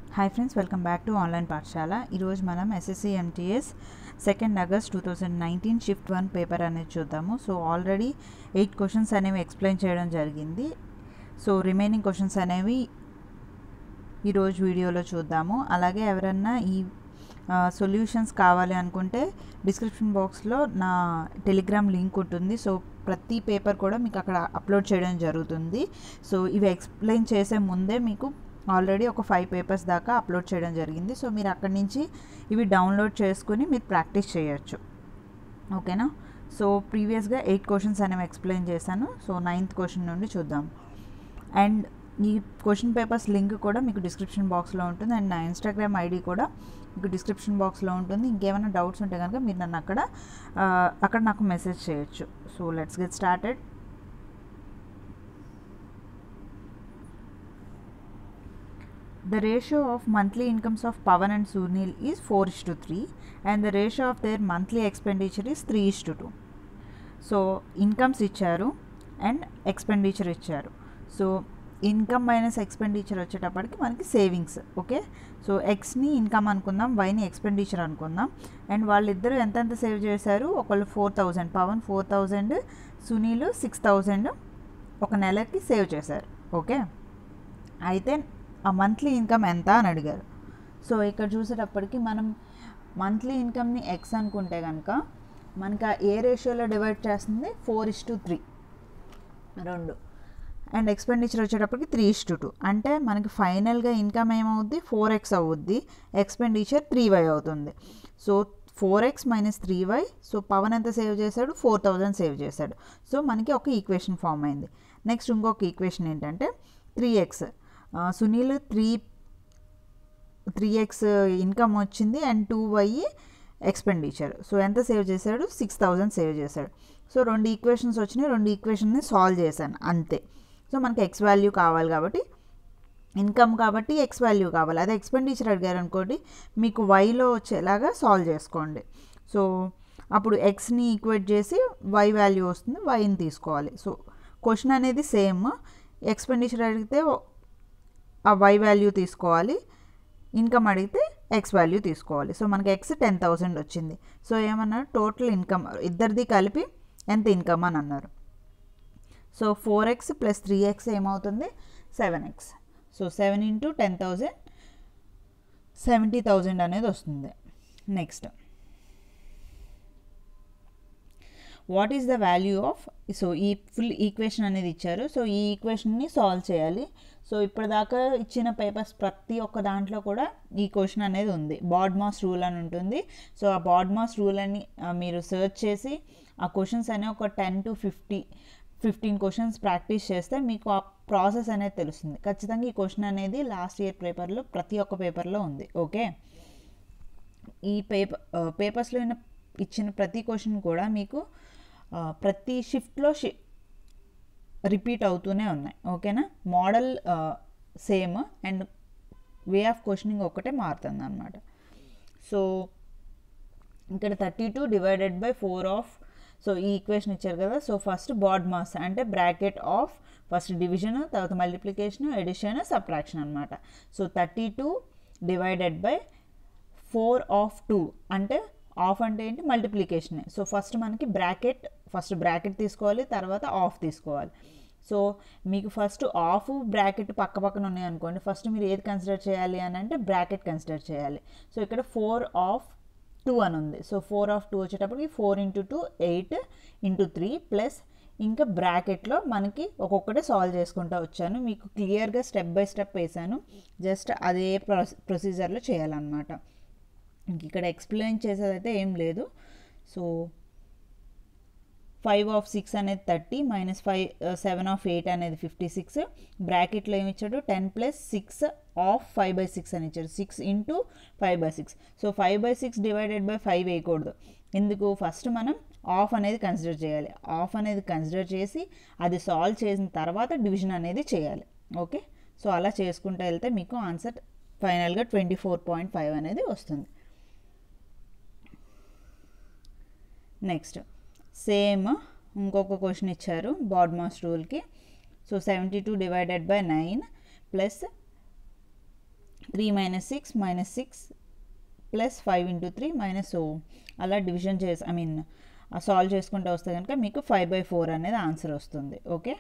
Hi friends welcome back to online Pathashala ఈరోజు మనం SSC MTS second August two thousand nineteen shift one paper అనేది చూద్దాము so already eight questions అనేవి explain చేయడం జరిగింది సో రిమైనింగ్ క్వశ్చన్స్ అనేవి ఈరోజు వీడియోలో చూద్దాము అలాగే ఎవరన్నా ఈ సొల్యూషన్స్ కావాలి అనుకుంటే డిస్క్రిప్షన్ బాక్స్లో నా టెలిగ్రామ్ లింక్ ఉంటుంది సో ప్రతి పేపర్ కూడా మీకు అక్కడ అప్లోడ్ చేయడం జరుగుతుంది సో ఇవి ఎక్స్ప్లెయిన్ చేసే ముందే మీకు ఆల్రెడీ ఒక ఫైవ్ పేపర్స్ దాకా అప్లోడ్ చేయడం జరిగింది సో మీరు అక్కడి నుంచి ఇవి డౌన్లోడ్ చేసుకుని మీరు ప్రాక్టీస్ చేయొచ్చు ఓకేనా సో ప్రీవియస్గా ఎయిట్ క్వశ్చన్స్ అనేవి ఎక్స్ప్లెయిన్ చేశాను సో నైన్త్ క్వశ్చన్ నుండి చూద్దాం అండ్ ఈ క్వశ్చన్ పేపర్స్ లింక్ కూడా మీకు డిస్క్రిప్షన్ బాక్స్లో ఉంటుంది అండ్ నా ఇన్స్టాగ్రామ్ ఐడి కూడా మీకు డిస్క్రిప్షన్ బాక్స్లో ఉంటుంది ఇంకేమైనా డౌట్స్ ఉంటే కనుక మీరు నన్ను అక్కడ అక్కడ నాకు మెసేజ్ చేయొచ్చు so let's get started The ratio of monthly incomes of Pavan and Sunil is 4 is to 3 and the ratio of their monthly expenditure is 3 is to 2. So incomes ఇచ్చారు అండ్ ఎక్స్పెండిచర్ ఇచ్చారు so income minus expenditure వచ్చేటప్పటికి మనకి savings okay so ఎక్స్ని income అనుకుందాం వైని expenditure అనుకుందాం and వాళ్ళిద్దరూ ఎంతెంత సేవ్ చేశారు ఒకళ్ళు four thousand Pavan four thousand Sunil six thousand ఒక నెలకి సేవ్ చేశారు ఓకే అయితే ఆ మంత్లీ ఇన్కమ్ ఎంత అని అడిగారు సో ఇక్కడ చూసేటప్పటికి మనం మంత్లీ ఇన్కమ్ని ఎక్స్ అనుకుంటే కనుక మనకి ఆ ఏ రేషియోలో డివైడ్ చేస్తుంది ఫోర్ ఇస్ టు త్రీ రెండు అండ్ ఎక్స్పెండిచర్ వచ్చేటప్పటికి త్రీ ఇస్ టు టూ అంటే మనకి ఫైనల్గా ఇన్కమ్ ఏమవుద్ది ఫోర్ ఎక్స్ అవుద్ది ఎక్స్పెండిచర్ త్రీ వై అవుతుంది so four x minus three y so Pavan ఎంత సేవ్ చేశాడు ఫోర్ థౌజండ్ సేవ్ చేశాడు సో మనకి ఒక ఈక్వేషన్ ఫామ్ అయింది నెక్స్ట్ ఇంకొక ఈక్వేషన్ ఏంటంటే three x Sunil three three x income వచ్చింది and two y expenditure so ఎంత సేవ్ చేశాడు సిక్స్ థౌజండ్ సేవ్ చేశాడు సో రెండు ఈక్వేషన్స్ వచ్చినాయి రెండు ఈక్వేషన్ని సాల్వ్ చేశాను అంతే సో మనకి ఎక్స్ వాల్యూ కావాలి కాబట్టి ఇన్కమ్ కాబట్టి ఎక్స్ వాల్యూ కావాలి అదే ఎక్స్పెండిచర్ అడిగారు అనుకోండి మీకు వైలో వచ్చేలాగా సాల్వ్ చేసుకోండి సో అప్పుడు ఎక్స్ని ఈక్వేట్ చేసి వై వాల్యూ వస్తుంది వైని తీసుకోవాలి సో క్వశ్చన్ అనేది సేమ్ ఎక్స్పెండిచర్ అడిగితే ఆ వై వాల్యూ తీసుకోవాలి ఇన్కమ్ అడిగితే ఎక్స్ వాల్యూ తీసుకోవాలి సో మనకి ఎక్స్ టెన్ థౌసండ్ వచ్చింది సో ఏమన్నారు టోటల్ ఇన్కమ్ ఇద్దరిది కలిపి ఎంత ఇన్కమ్ అని అన్నారు so four x plus three x ఏమవుతుంది seven x so seven into ten thousand seventy thousand అనేది వస్తుంది next what is the value of so ఈ ఫుల్ ఈక్వేషన్ అనేది ఇచ్చారు సో ఈ ఈక్వేషన్ని సాల్వ్ చేయాలి సో ఇప్పటిదాకా ఇచ్చిన పేపర్స్ ప్రతి ఒక్క దాంట్లో కూడా ఈ క్వశ్చన్ అనేది ఉంది బాడ్మాస్ రూల్ అని ఉంటుంది సో ఆ బాడ్మాస్ రూల్ అని మీరు సెర్చ్ చేసి ఆ క్వశ్చన్స్ అనే ఒక ten to fifty fifteen questions practice చేస్తే మీకు ఆ ప్రాసెస్ అనేది తెలుస్తుంది ఖచ్చితంగా ఈ క్వశ్చన్ అనేది లాస్ట్ ఇయర్ పేపర్లో ప్రతి ఒక్క పేపర్లో ఉంది ఓకే ఈ పేపర్ పేపర్స్లో ఇచ్చిన ప్రతి క్వశ్చన్ కూడా మీకు ప్రతి షిఫ్ట్లో షి రిపీట్ అవుతూనే ఉన్నాయి ఓకేనా model same and way of questioning ఒక్కటే మారుతుంది అనమాట సో ఇక్కడ thirty two divided by four of so ఈ ఈక్వేషన్ ఇచ్చారు కదా సో ఫస్ట్ బాడ్ మాస్ అంటే బ్రాకెట్ ఆఫ్ ఫస్ట్ డివిజన్ తర్వాత మల్టిప్లికేషన్ ఎడిషన్ సబ్ట్రాక్షన్ అనమాట so thirty two divided by four of two అంటే ఆఫ్ అంటే ఏంటి మల్టిప్లికేషనే సో ఫస్ట్ మనకి బ్రాకెట్ ఫస్ట్ బ్రాకెట్ తీసుకోవాలి తర్వాత ఆఫ్ తీసుకోవాలి సో మీకు ఫస్ట్ ఆఫ్ బ్రాకెట్ పక్క పక్కన ఉన్నాయి అనుకోండి ఫస్ట్ మీరు ఏది కన్సిడర్ చేయాలి అని అంటే బ్రాకెట్ కన్సిడర్ చేయాలి సో ఇక్కడ ఫోర్ ఆఫ్ టూ అని ఉంది సో ఫోర్ ఆఫ్ టూ వచ్చేటప్పటికి four into two eight into three plus ఇంకా బ్రాకెట్లో మనకి ఒక్కొక్కటే సాల్వ్ చేసుకుంటూ వచ్చాను మీకు క్లియర్గా స్టెప్ బై స్టెప్ వేసాను జస్ట్ అదే ప్రొసీజర్లో చేయాలన్నమాట ఇంక ఇక్కడ ఎక్స్ప్లెయిన్ చేసేదైతే ఏం లేదు సో ఫైవ్ ఆఫ్ సిక్స్ అనేది thirty minus five seven of eight అనేది ఫిఫ్టీ సిక్స్ బ్రాకెట్లో ఏమి ఇచ్చాడు ten plus six of five by six అని ఇచ్చాడు six into five by six so five by six divided by five వేయకూడదు ఎందుకు first మనం ఆఫ్ అనేది కన్సిడర్ చేయాలి ఆఫ్ అనేది కన్సిడర్ చేసి అది సాల్వ్ చేసిన తర్వాత డివిజన్ అనేది చేయాలి ఓకే సో అలా చేసుకుంటూ వెళ్తే మీకు ఆన్సర్ ఫైనల్గా ట్వంటీ ఫోర్ పాయింట్ ఫైవ్ అనేది వస్తుంది నెక్స్ట్ సేమ్ ఇంకొక క్వశ్చన్ ఇచ్చారు బాడ్మాస్ రూల్కి so seventy two divided by nine plus three minus six minus six plus five into three minus ఓ అలా డివిజన్ చేసి ఐ మీన్ సాల్వ్ చేసుకుంటూ వస్తే కనుక మీకు ఫైవ్ బై ఫోర్ అనేది ఆన్సర్ వస్తుంది okay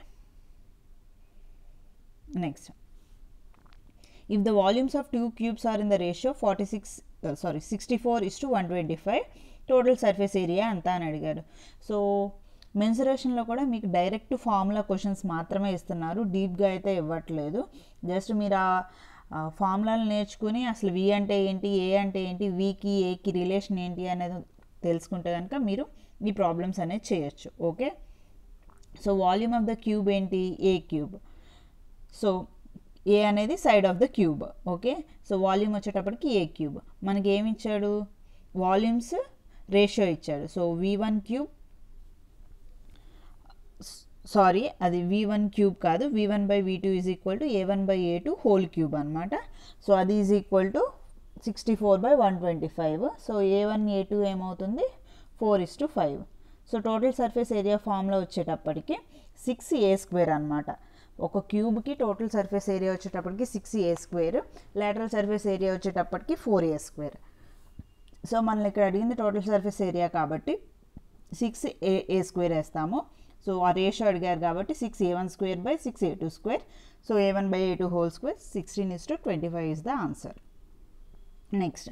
next if the volumes of two cubes are in the ratio forty six sorry sixty four is to one twenty five total surface area అంతా అని అడిగారు so మెన్సరేషన్లో కూడా మీకు డైరెక్ట్ ఫార్ములా క్వశ్చన్స్ మాత్రమే ఇస్తున్నారు డీప్గా అయితే ఇవ్వట్లేదు జస్ట్ మీరు ఆ ఫార్ములాలు నేర్చుకుని అసలు వి అంటే ఏంటి ఏ అంటే ఏంటి వికి ఏకి రిలేషన్ ఏంటి అనేది తెలుసుకుంటే కనుక మీరు ఈ ప్రాబ్లమ్స్ అనేది చేయొచ్చు okay so volume of the cube ఏంటి ఏ క్యూబ్ సో ఏ అనేది side of the cube okay so volume వచ్చేటప్పటికి ఏ క్యూబ్ మనకి ఏమి ఇచ్చాడు వాల్యూమ్స్ రేషియో ఇచ్చాడు so v one cube sorry అది వి వన్ క్యూబ్ కాదు v one by v two is equal to a one by a two whole cube అనమాట so అది is equal to sixty four by one twenty five so a one a two ఏమవుతుంది four is to five so total surface area ఫామ్లో వచ్చేటప్పటికి six a square అనమాట ఒక క్యూబ్కి total surface area వచ్చేటప్పటికి six a square lateral surface area వచ్చేటప్పటికి four a square so మనల్ని ఇక్కడ అడిగింది టోటల్ సర్ఫేస్ ఏరియా కాబట్టి సిక్స్ ఏ ఏ స్క్వేర్ వేస్తాము సో ఆ రేషియో అడిగారు కాబట్టి six a one square by six a two square so a one by a two whole square sixteen is to twenty five is the answer next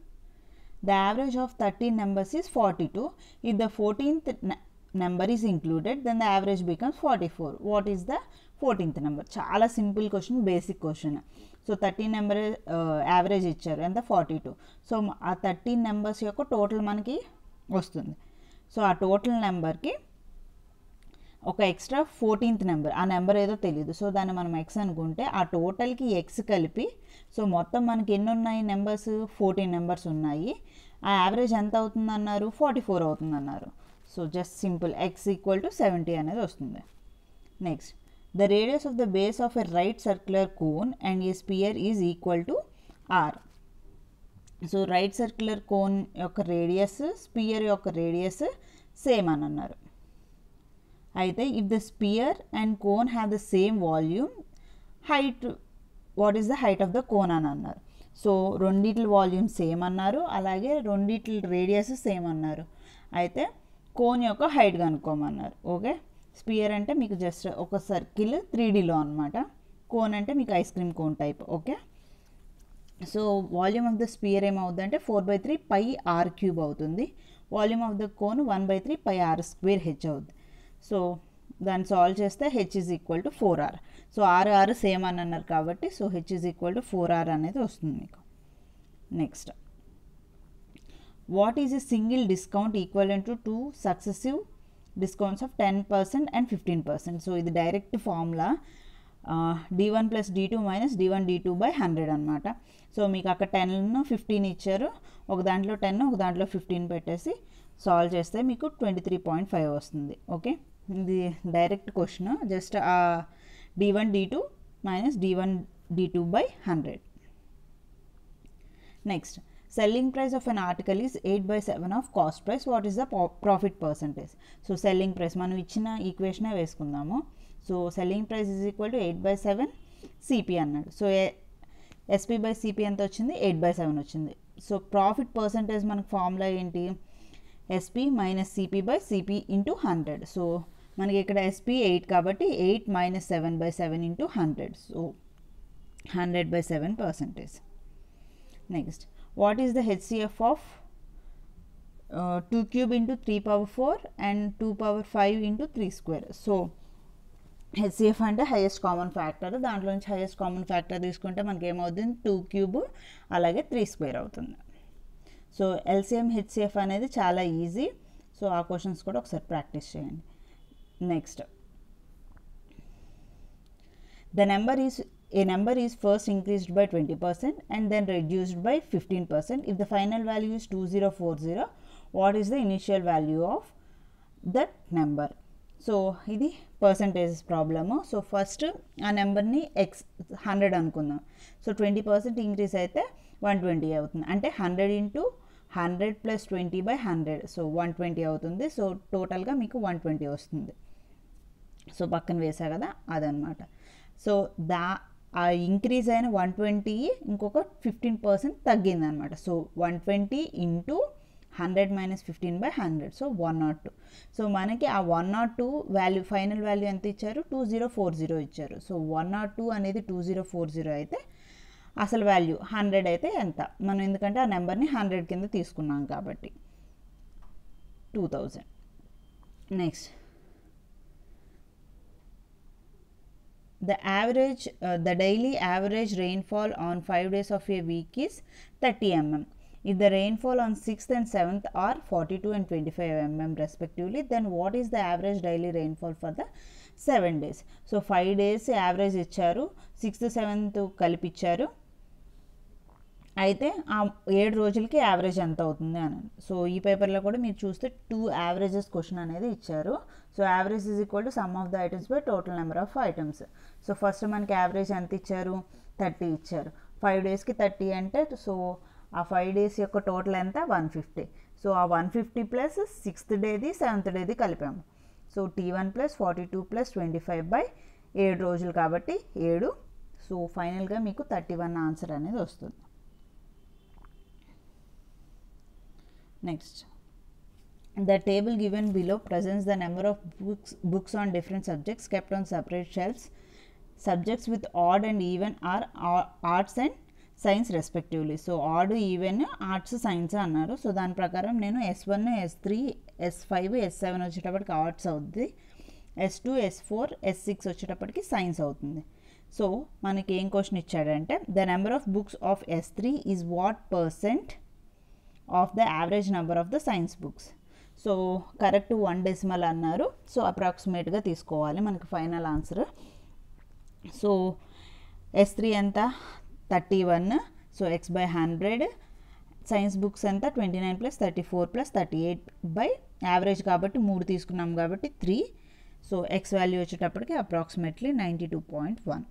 the average of thirteen numbers is forty two if the fourteenth number is included then the average becomes forty four what is the fourteenth number చాలా simple question basic question so thirteen number average ఇచ్చారు ఎంత forty two so ఆ thirteen numbers యొక్క total మనకి వస్తుంది so ఆ total నెంబర్కి ఒక ఎక్స్ట్రా ఫోర్టీన్త్ నెంబర్ ఆ నెంబర్ ఏదో తెలియదు సో దాన్ని మనం ఎక్స్ అనుకుంటే ఆ టోటల్కి ఎక్స్ కలిపి సో మొత్తం మనకి ఎన్ని ఉన్నాయి నెంబర్స్ ఫోర్టీన్ నెంబర్స్ ఉన్నాయి ఆ యావరేజ్ ఎంత అవుతుంది అన్నారు ఫార్టీ ఫోర్ అవుతుంది అన్నారు so just simple x equal to seventy అనేది వస్తుంది next the radius of the base of a right circular cone and a sphere is equal to r so right circular cone యొక్క radius sphere యొక్క radius same అని అన్నారు అయితే if the sphere and cone have the same volume height what is the height of the cone అని అన్నారు so రెండిట్ల volume same అన్నారు అలాగే రెండిట్ల radius same అన్నారు అయితే కోన్ యొక్క హైట్ కనుక్కోమన్నారు ఓకే స్పియర్ అంటే మీకు జస్ట్ ఒక సర్కిల్ త్రీ డీలో అనమాట కోన్ అంటే మీకు ice cream cone type okay so volume of the sphere ఏమవుతుంది అంటే four by three pi r cube అవుతుంది volume of the cone one by three pi r square h అవుతుంది so దాన్ని solve చేస్తే h is equal to four r so r r same అని అన్నారు కాబట్టి so h is equal to four r అనేది వస్తుంది మీకు next what is a single discount equal to two successive discounts of ten percent and fifteen percent so ఇది direct formula d one plus d two minus d one d two by hundred అనమాట so మీకు అక్కడ ten fifteen ఇచ్చారు ఒక దాంట్లో ten ఒక దాంట్లో fifteen పెట్టేసి సాల్వ్ చేస్తే మీకు ట్వంటీ త్రీ పాయింట్ ఫైవ్ వస్తుంది ఓకే ఇది డైరెక్ట్ క్వశ్చన్ జస్ట్ ఆ d one d two minus d one d two by hundred next selling price of an article is eight by seven of cost price what is the profit percentage so selling price మనం ఇచ్చిన ఈక్వేషనే వేసుకుందాము so selling price is equal to eight by seven CP అన్నాడు so SP by CP ఎంత వచ్చింది eight by seven వచ్చింది so profit percentage మనకు formula ఏంటి SP minus CP by CP into hundred so మనకి ఇక్కడ ఎస్పీ ఎయిట్ కాబట్టి eight minus seven by seven into hundred so hundred by seven percentage next what is the HCF of two cube into three power four and two power five into three square so HCF అంటే highest common factor దాంట్లో నుంచి highest common factor తీసుకుంటే మనకి ఏమవుతుంది two cube అలాగే three square అవుతుంది so LCM HCF అనేది చాలా ఈజీ సో ఆ క్వశ్చన్స్ కూడా ఒకసారి ప్రాక్టీస్ చేయండి next the number is a number is first increased by 20% and then reduced by 15%. If the final value is 2040, what is the initial value of that number? So ఇది percentages problem so first ఆ నెంబర్ని x hundred అనుకుందాం so twenty percent increase అయితే one twenty అవుతుంది అంటే hundred into hundred plus twenty by hundred so one twenty అవుతుంది so టోటల్గా మీకు వన్ ట్వంటీ వస్తుంది సో పక్కన వేసా కదా అదనమాట సో దా ఆ ఇంక్రీజ్ అయిన వన్ ట్వంటీ ఇంకొక ఫిఫ్టీన్ పర్సెంట్ తగ్గింది అనమాట so one twenty into hundred minus fifteen by hundred so one nought two so మనకి ఆ one nought two value final value ఎంత ఇచ్చారు టూ జీరో ఫోర్ జీరో ఇచ్చారు సో వన్ నాట్ టూ అనేది two zero four zero అయితే అసలు value hundred అయితే ఎంత మనం ఎందుకంటే ఆ నెంబర్ని హండ్రెడ్ కింద తీసుకున్నాం కాబట్టి two thousand next the average uh, the daily average rainfall on 5 days of a week is 30 mm if the rainfall on 6th and 7th are 42 and 25 mm respectively then what is the average daily rainfall for the 7 days so 5 days average ఇచ్చారు 6th 7th కలిపి ఇచ్చారు అయితే ఆ ఏడు రోజులకి average ఎంత అవుతుంది అని సో ఈ పేపర్లో కూడా మీరు చూస్తే టూ యావరేజెస్ క్వశ్చన్ అనేది ఇచ్చారు so average is equal to sum of the items by total number of items so first మనకి యావరేజ్ ఎంత ఇచ్చారు థర్టీ ఇచ్చారు ఫైవ్ డేస్కి థర్టీ అంటే సో ఆ ఫైవ్ డేస్ యొక్క టోటల్ ఎంత వన్ ఫిఫ్టీ సో ఆ వన్ ఫిఫ్టీ ప్లస్ సిక్స్త్ డేది సెవెంత్ డేది కలిపాము so t one plus forty two plus twenty five by ఏడు రోజులు కాబట్టి ఏడు సో ఫైనల్గా మీకు థర్టీ వన్ ఆన్సర్ అనేది వస్తుంది Next, the table given below presents the number of books, books on different subjects kept on separate shelves. Subjects with odd and even are ar- arts and science respectively so odd even arts science అన్నారు so దాని ప్రకారం నేను S one S three S five S seven వచ్చేటప్పటికి arts అవుద్ది S two S four S six వచ్చేటప్పటికి science అవుతుంది so మనకి ఏం క్వశ్చన్ ఇచ్చాడంటే the number of books of S three is what percent of the average number of the science books so correct one decimal అన్నారు సో అప్రాక్సిమేట్గా తీసుకోవాలి మనకి final answer so S three ఎంత thirty one so x by hundred science books ఎంత twenty nine plus thirty four plus thirty eight by average కాబట్టి మూడు తీసుకున్నాం కాబట్టి త్రీ సో ఎక్స్ వాల్యూ వచ్చేటప్పటికి approximately ninety two point one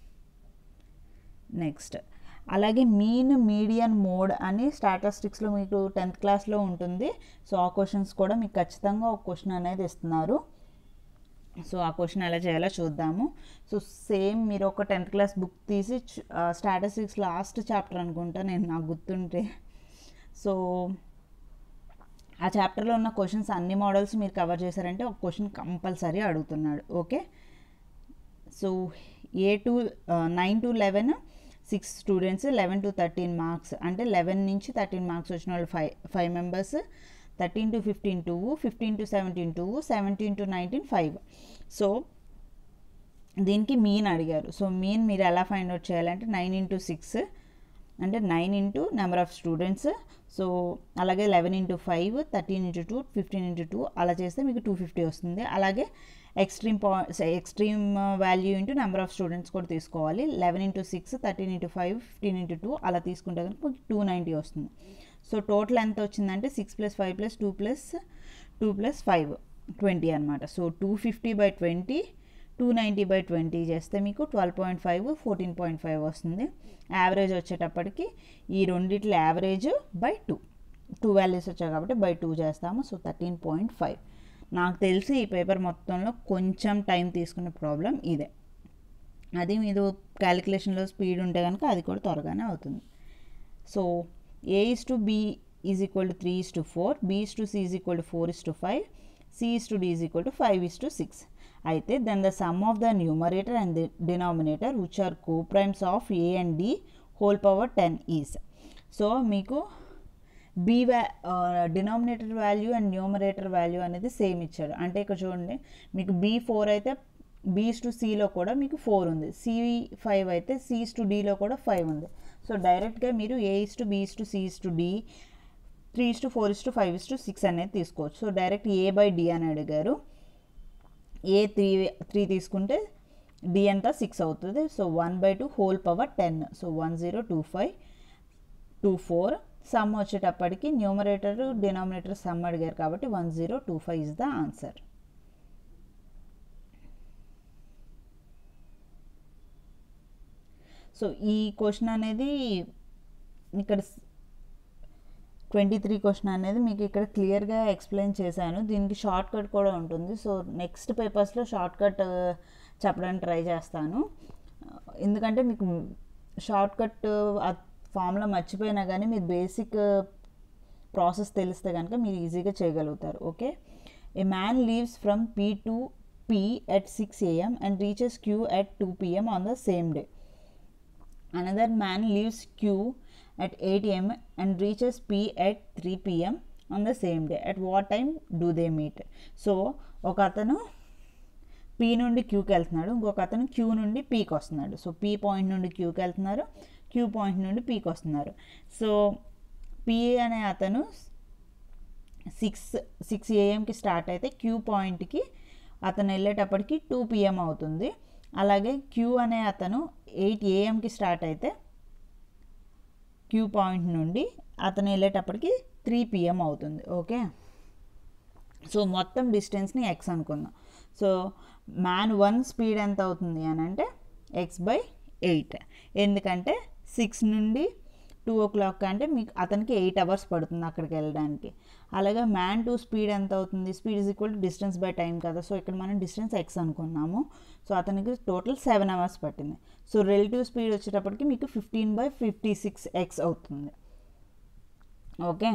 next అలాగే mean median mode అని స్టాటిస్టిక్స్లో మీకు టెన్త్ క్లాస్లో ఉంటుంది సో ఆ క్వశ్చన్స్ కూడా మీకు ఖచ్చితంగా ఒక క్వశ్చన్ అనేది ఇస్తున్నారు సో ఆ క్వశ్చన్ ఎలా చేయాలో చూద్దాము సో సేమ్ మీరు ఒక టెన్త్ క్లాస్ బుక్ తీసి స్టాటిస్టిక్స్ లాస్ట్ చాప్టర్ అనుకుంటా నేను నాకు గుర్తుంటే సో ఆ చాప్టర్లో ఉన్న క్వశ్చన్స్ అన్ని మోడల్స్ మీరు కవర్ చేశారంటే ఒక క్వశ్చన్ కంపల్సరీ అడుగుతున్నాడు okay so a to nine to eleven six students eleven to thirteen marks అంటే లెవెన్ నుంచి థర్టీన్ మార్క్స్ వచ్చిన వాళ్ళు five five members thirteen to fifteen two fifteen to seventeen two seventeen to nineteen five so దీనికి mean అడిగారు so mean మీరు ఎలా find out చేయాలంటే nine into six అంటే nine into number of students so అలాగే eleven into five thirteen into two fifteen into two అలా చేస్తే మీకు టూ ఫిఫ్టీ వస్తుంది అలాగే ఎక్స్ట్రీమ్ పా extreme value into number of students కూడా తీసుకోవాలి eleven into six thirteen into five fifteen into two అలా తీసుకుంటే కనుక మీకు టూ నైంటీ వస్తుంది సో టోటల్ ఎంత వచ్చిందంటే six plus five plus two plus two plus five twenty అనమాట so two fifty by twenty two ninety by twenty చేస్తే మీకు twelve point five fourteen point five వస్తుంది యావరేజ్ వచ్చేటప్పటికి ఈ రెండిట్ల average by two two values వచ్చాయి కాబట్టి by two చేస్తాము సో థర్టీన్ పాయింట్ ఫైవ్ నాకు తెలిసి ఈ పేపర్ మొత్తంలో కొంచెం టైం తీసుకునే ప్రాబ్లం ఇదే అది మీరు క్యాలిక్యులేషన్లో స్పీడ్ ఉంటే కనుక అది కూడా త్వరగానే అవుతుంది so A is to B is equal to three is to four B is to C is equal to four is to five C is to D is equal to five is to six అయితే then the sum of the numerator and the denominator which are coprimes of A and D whole power ten is so మీకు B వ్యా denominator value and numerator value అనేది same ఇచ్చాడు అంటే ఇక్కడ చూడండి మీకు be four అయితే బీస్ టు సిలో కూడా మీకు ఫోర్ ఉంది సి ఫైవ్ అయితే సిస్ టు డిలో కూడా ఫైవ్ ఉంది సో డైరెక్ట్గా మీరు A is to B is to C is to D three is to four is to five is to six అనేది తీసుకోవచ్చు so direct A by D అని అడిగారు ఏ త్రీ త్రీ తీసుకుంటే డి అంతా సిక్స్ అవుతుంది so one by two whole power ten so one zero two five two four sum వచ్చేటప్పటికి numerator denominator some అడిగారు కాబట్టి one zero two five is the answer so ఈ question అనేది ఇక్కడ twenty three question అనేది మీకు ఇక్కడ క్లియర్గా ఎక్స్ప్లెయిన్ చేశాను దీనికి షార్ట్ కట్ కూడా ఉంటుంది సో నెక్స్ట్ పేపర్స్లో షార్ట్ కట్ చెప్పడానికి ట్రై చేస్తాను ఎందుకంటే మీకు షార్ట్ కట్ ఆ ఫామ్లో మర్చిపోయినా కానీ మీరు బేసిక్ ప్రాసెస్ తెలిస్తే కనుక మీరు ఈజీగా చేయగలుగుతారు okay a man leaves from P to P at six AM and reaches Q at two PM on the same day another man leaves Q at 8 am and reaches P at 3 pm on the same day. At what time do they meet? So ఒక అతను P నుండి క్యూకి వెళ్తున్నాడు ఇంకొక అతను queue నుండి పీకి వస్తున్నాడు so P point నుండి క్యూకి వెళ్తున్నారు క్యూ పాయింట్ నుండి పీకి వస్తున్నారు సో పీ అనే అతను సిక్స్ సిక్స్ ఏఎంకి స్టార్ట్ అయితే క్యూ పాయింట్కి అతను వెళ్ళేటప్పటికి టూ పిఎం అవుతుంది అలాగే క్యూ అనే అతను ఎయిట్ ఏఎంకి స్టార్ట్ అయితే క్యూ పాయింట్ నుండి అతను వెళ్ళేటప్పటికి త్రీ పిఎం అవుతుంది ఓకే సో మొత్తం డిస్టెన్స్ని ఎక్స్ అనుకుందాం సో మ్యాన్ వన్ స్పీడ్ ఎంత అవుతుంది అని అంటే ఎక్స్ బై ఎయిట్ ఎందుకంటే సిక్స్ నుండి టూ ఓ క్లాక్ అంటే మీకు అతనికి ఎయిట్ అవర్స్ పడుతుంది అక్కడికి వెళ్ళడానికి అలాగే మ్యాన్ టూ స్పీడ్ ఎంత అవుతుంది speed is equal to distance by time కదా సో ఇక్కడ మనం డిస్టెన్స్ ఎక్స్ అనుకున్నాము సో అతనికి టోటల్ సెవెన్ అవర్స్ పట్టింది సో రిలేటివ్ స్పీడ్ వచ్చేటప్పటికి మీకు fifteen by fifty six x అవుతుంది okay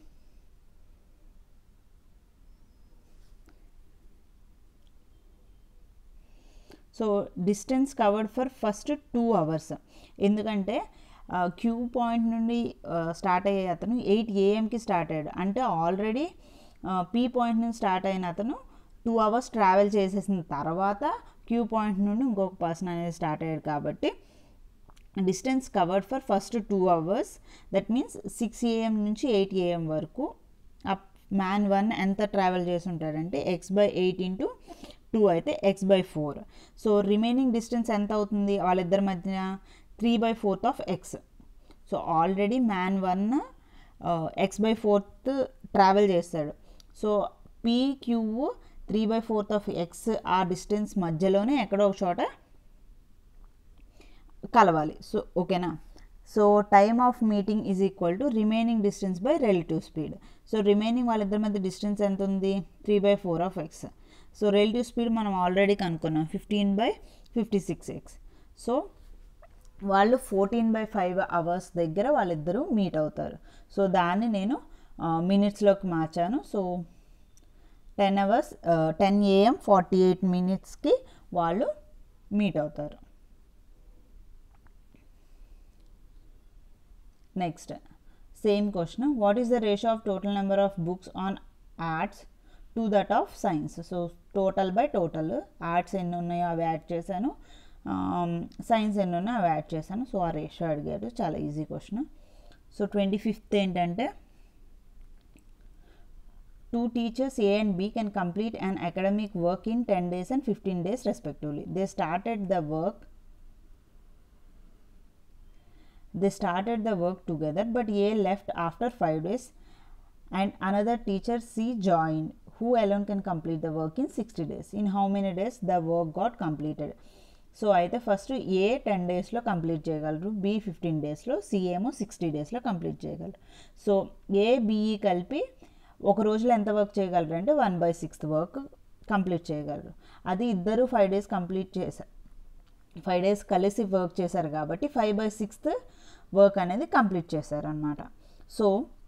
so distance covered for first two hours ఎందుకంటే క్యూ పాయింట్ నుండి స్టార్ట్ అయ్యే అతను ఎయిట్ ఏఎంకి స్టార్ట్ అయ్యాడు అంటే ఆల్రెడీ పీ పాయింట్ నుంచి స్టార్ట్ అయిన అతను టూ అవర్స్ ట్రావెల్ చేసేసిన తర్వాత క్యూ పాయింట్ నుండి ఇంకొక పర్సన్ అనేది స్టార్ట్ అయ్యాడు కాబట్టి distance covered for first two hours that means six AM నుంచి ఎయిట్ ఏఎం వరకు మ్యాన్ వన్ ఎంత ట్రావెల్ చేసి ఉంటాడంటే x by eight into two అయితే x by four so remaining distance ఎంత అవుతుంది వాళ్ళిద్దరి మధ్య three by fourth of x so already man one x by fourth travel చేస్తాడు so PQ three by fourth of x ఆ distance మధ్యలోనే ఎక్కడో ఒక చోట కలవాలి సో ఓకేనా so time of meeting is equal to remaining distance by relative speed so remaining వాళ్ళిద్దరి మధ్య డిస్టెన్స్ ఎంత ఉంది three by four of x so relative speed మనం ఆల్రెడీ కనుక్కున్నాం fifteen by fifty six x so వాళ్ళు fourteen by five hours దగ్గర వాళ్ళిద్దరూ meet అవుతారు సో దాన్ని నేను మినిట్స్లోకి మార్చాను so ten hours ten AM forty eight మినిట్స్కి వాళ్ళు మీట్ అవుతారు next same question what is the ratio of total number of books on arts to that of science so total by total arts ఎన్ని ఉన్నాయో అవి add చేశాను science ఎన్ని ఉన్నాయో అవి యాడ్ చేశాను సో ఆ రేషియో అడిగారు చాలా easy question so twenty fifth ఏంటంటే two teachers A and B can complete and academic work in ten days and fifteen days respectively they started the work they started the work together but a left after 5 days and another teacher c joined who alone can complete the work in 60 days in how many days the work got completed so అయితే first A ten డేస్లో complete చేయగలరు B fifteen డేస్లో C ఏమో sixty డేస్లో complete చేయగలరు so A బిఈ కలిపి ఒక రోజులో ఎంత వర్క్ చేయగలరు అంటే one by sixth work complete చేయగలరు అది ఇద్దరు ఫైవ్ డేస్ కంప్లీట్ చేశారు ఫైవ్ డేస్ కలిసి వర్క్ చేశారు కాబట్టి ఫైవ్ బై సిక్స్త్ వర్క్ అనేది కంప్లీట్ చేశారనమాట సో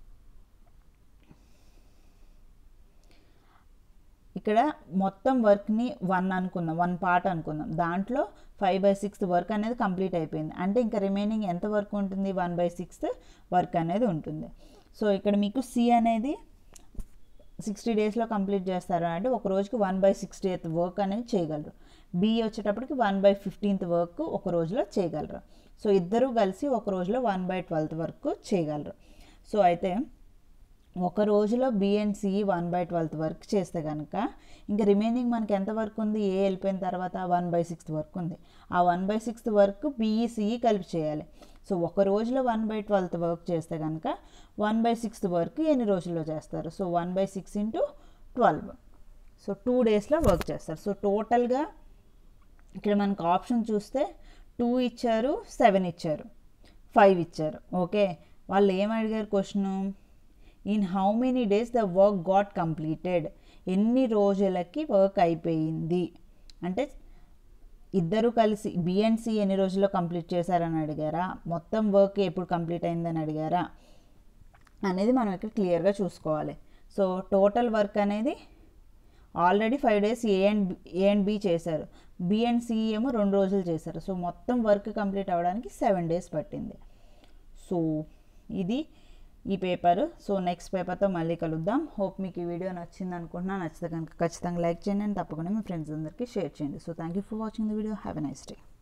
ఇక్కడ మొత్తం వర్క్ని వన్ అనుకుందాం వన్ పార్ట్ అనుకుందాం దాంట్లో ఫైవ్ బై సిక్స్త్ వర్క్ అనేది కంప్లీట్ అయిపోయింది అంటే ఇంకా రిమైనింగ్ ఎంత వర్క్ ఉంటుంది వన్ బై సిక్స్త్ వర్క్ అనేది ఉంటుంది సో ఇక్కడ మీకు సి అనేది సిక్స్టీ డేస్లో కంప్లీట్ చేస్తారు అంటే ఒక రోజుకి one by sixty eighth work అనేది చేయగలరు బి వచ్చేటప్పటికి వన్ బై ఫిఫ్టీన్త్ వర్క్ ఒక రోజులో చేయగలరు సో ఇద్దరూ కలిసి ఒక రోజులో వన్ బై ట్వెల్త్ వరకు చేయగలరు సో అయితే ఒక రోజులో B and C one by twelfth work చేస్తే కనుక ఇంకా రిమైనింగ్ మనకి ఎంత వర్క్ ఉంది ఏ వెళ్ళిపోయిన తర్వాత వన్ బై సిక్స్త్ వర్క్ ఉంది ఆ వన్ బై సిక్స్త్ వర్క్ బీఈ సిఈ కలిపి చేయాలి సో ఒక రోజులో వన్ బై ట్వెల్త్ వర్క్ చేస్తే కనుక వన్ బై సిక్స్త్ వర్క్ ఎన్ని రోజుల్లో చేస్తారు so one by six into twelve so two డేస్లో వర్క్ చేస్తారు సో టోటల్గా ఇక్కడ మనకు ఆప్షన్ చూస్తే టూ ఇచ్చారు సెవెన్ ఇచ్చారు ఫైవ్ ఇచ్చారు ఓకే వాళ్ళు ఏం అడిగారు question in how many days the work got completed ఎన్ని రోజులకి వర్క్ అయిపోయింది అంటే ఇద్దరు కలిసి బిఎన్సి ఎన్ని రోజుల్లో కంప్లీట్ చేశారని అడిగారా మొత్తం వర్క్ ఎప్పుడు కంప్లీట్ అయిందని అడిగారా అనేది మనం ఇక్కడ క్లియర్గా చూసుకోవాలి సో టోటల్ వర్క్ అనేది already five days A and A and B చేశారు బి అండ్ సి ఏమో రెండు రోజులు చేశారు సో మొత్తం వర్క్ కంప్లీట్ అవ్వడానికి సెవెన్ డేస్ పట్టింది సో ఇది ఈ పేపర్ సో నెక్స్ట్ పేపర్తో మళ్ళీ కలుద్దాం హోప్ మీకు ఈ వీడియో నచ్చింది అనుకుంటున్నా నచ్చితే కనుక ఖచ్చితంగా లైక్ చేయండి అండ్ తప్పకుండా మీ ఫ్రెండ్స్ అందరికీ షేర్ చేయండి so thank you for watching the video have a nice day